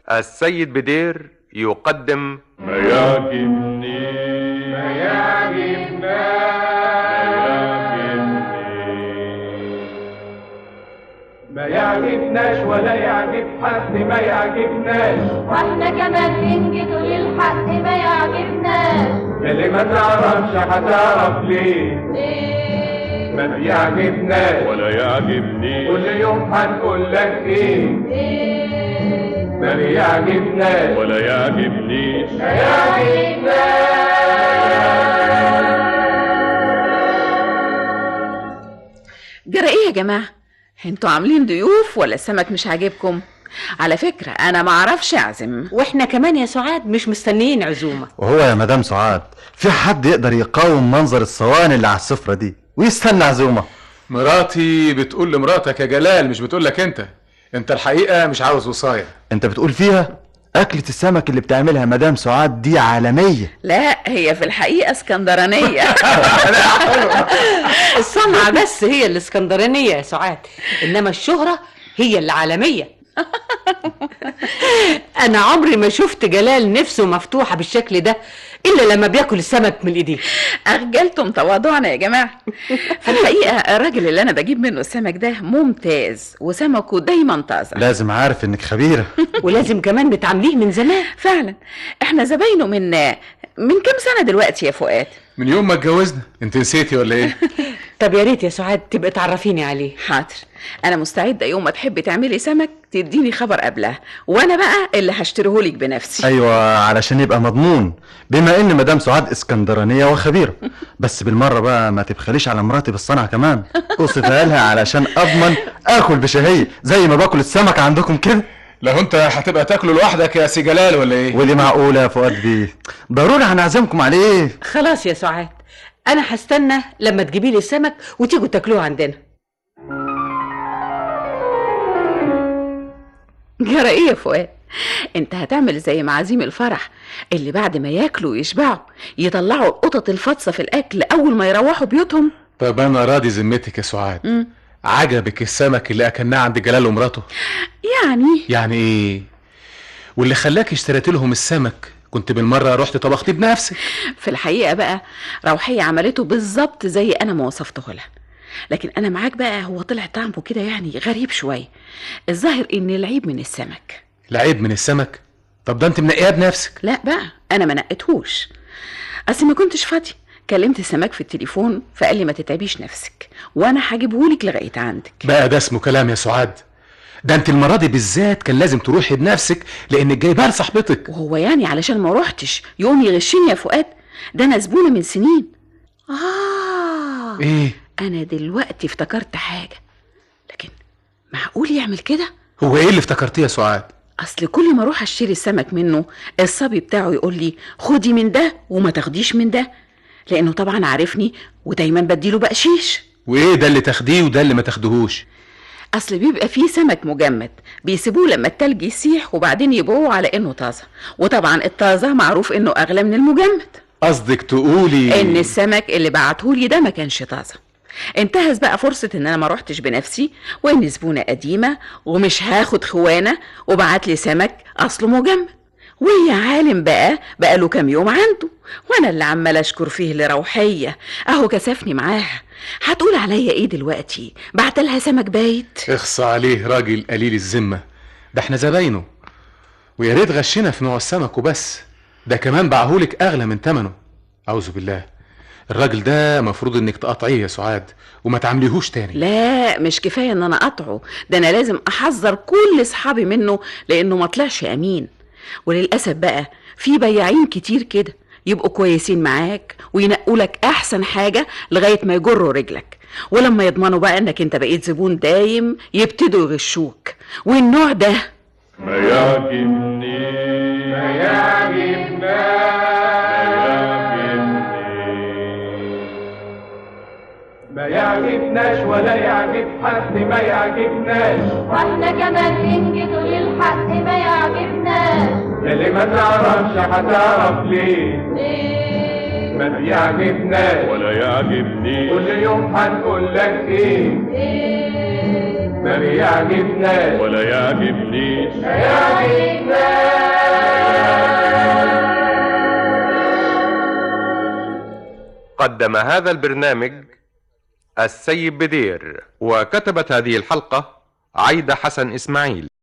السيد بدير يقدم ما يعجبني ما يعجبنا ما يعجبناش ولا يعجب حد ما يعجبناش واحنا كمان بنجد للحق ما يعجبناش اللي ما تعرفش هتعرف ليه ليه ما بيعجبناش ولا يعجبني كل يوم هنقول لك ايه ليه ما بيعجبناش ولا يعجبنيش ما يعجبناش جرى ايه يا جماعه انتوا عاملين ضيوف ولا السمك مش عاجبكم على فكره انا ما اعرفش اعزم واحنا كمان يا سعاد مش مستنيين عزومه وهو يا مدام سعاد في حد يقدر يقاوم منظر الصواني اللي على السفرة دي ويستنى عزومة مراتي بتقول لمراتك يا جلال مش بتقول لك انت انت الحقيقه مش عاوز وصايه انت بتقول فيها أكلة السمك اللي بتعملها مدام سعاد دي عالمية لا هي في الحقيقه اسكندرانيه الصنعه بس هي الاسكندرانيه يا سعاد انما الشهره هي اللي عالميه انا عمري ما شفت جلال نفسه مفتوحه بالشكل ده الا لما بياكل السمك من ايديه اخجلتم تواضعنا يا جماعه في الحقيقه الراجل اللي انا بجيب منه السمك ده ممتاز وسمكه دايما طازه لازم عارف إنك خبيرة ولازم كمان بتعامليه من زمان فعلا احنا زباينه من من كام سنه دلوقتي يا فؤاد من يوم ما اتجوزنا انت نسيتي ولا ايه طب يا ريت يا سعاد تبقى تعرفيني عليه حاضر انا مستعده يوم ما تحبي تعملي سمك تديني خبر قبلها وانا بقى اللي هشتريهولك بنفسي أيوة علشان يبقى مضمون بما إن مدام سعاد اسكندرانية وخبيرة بس بالمرة بقى ما تبخليش على مراتي بالصنعة كمان اوصفها لها علشان أضمن آكل بشهية زي ما باكل السمك عندكم كده لو انت هتبقى تاكله لوحدك يا سي جلال ولا ايه ودي معقولة يا فؤاد بيه ضروري هنعزمكم عليه خلاص يا سعاد انا هستنى لما تجيبي لي السمك وتيجوا تاكلوه عندنا جرى ايه يا فؤاد انت هتعمل زي معازيم الفرح اللي بعد ما ياكلوا ويشبعوا يطلعوا القطط الفاطسه في الاكل اول ما يروحوا بيوتهم طب انا راضي ذمتك يا سعاد مم. عجبك السمك اللي اكلناه عند جلال ومراته يعني يعني ايه واللي خلاك اشتريت لهم السمك كنت بالمره رحت طبختي بنفسك في الحقيقه بقى روحيه عملته بالظبط زي انا ما وصفته لها لكن انا معاك بقى هو طلع طعمه كده يعني غريب شويه الظاهر ان العيب من السمك العيب من السمك طب ده انت منقيها بنفسك لا بقى انا ما نقيتهوش اصل ما كنتش فاضي كلمت السمك في التليفون فقال لي ما تتعبيش نفسك وانا هجيبهولك لغايه عندك بقى ده اسمه كلام يا سعاد ده انت المره دي بالذات كان لازم تروحي بنفسك لانك جايبها لصاحبتك وهو يعني علشان ما روحتش يوم يغشني يا فؤاد ده انا زبونه من سنين اه ايه انا دلوقتي افتكرت حاجه لكن معقول يعمل كده هو ايه اللي افتكرتيه يا سعاد اصل كل ما اروح اشتري السمك منه الصبي بتاعه يقول لي خدي من ده وما تاخديش من ده لانه طبعا عارفني ودايما بديله بقشيش وايه ده اللي تاخديه وده اللي ما تاخدهوش اصل بيبقى فيه سمك مجمد بيسيبوه لما التلج يسيح وبعدين يبيعوه على انه طازه وطبعا الطازه معروف انه اغلى من المجمد قصدك تقولي ان السمك اللي بعتهولي ده ما كانش طازه انتهز بقى فرصة ان انا ما روحتش بنفسي وان زبونة قديمة ومش هاخد خوانة وبعت لي سمك اصله مجمد ويا عالم بقى بقى له كام يوم عنده وانا اللي عمال اشكر فيه لروحية اهو كسفني معاها هتقول عليا ايه دلوقتي بعت لها سمك بايت اخصى عليه راجل قليل الذمه ده احنا زباينه ويا ريت غشنا في نوع السمك وبس ده كمان باعهولك اغلى من ثمنه اعوذ بالله الراجل ده مفروض انك تقاطعيه يا سعاد وما تعامليهوش تاني لا مش كفاية ان انا اقطعه ده انا لازم احذر كل اصحابي منه لانه ما طلعش امين وللاسف بقى في بياعين كتير كده يبقوا كويسين معاك وينقوا لك احسن حاجة لغاية ما يجروا رجلك ولما يضمنوا بقى انك انت بقيت زبون دايم يبتدوا يغشوك والنوع ده ما يعجبني ما يعجبنا ما يعجبناش ولا يعجب حد ما يعجبناش واحنا كمان بنجد للحق ما يعجبناش اللي ما تعرفش هتعرف ليه ليه ما بيعجبناش ولا يعجبني كل يوم هنقول لك ايه ليه ما بيعجبناش ولا يعجبنيش قدم هذا البرنامج السيد بدير وكتبت هذه الحلقة عايدة حسن إسماعيل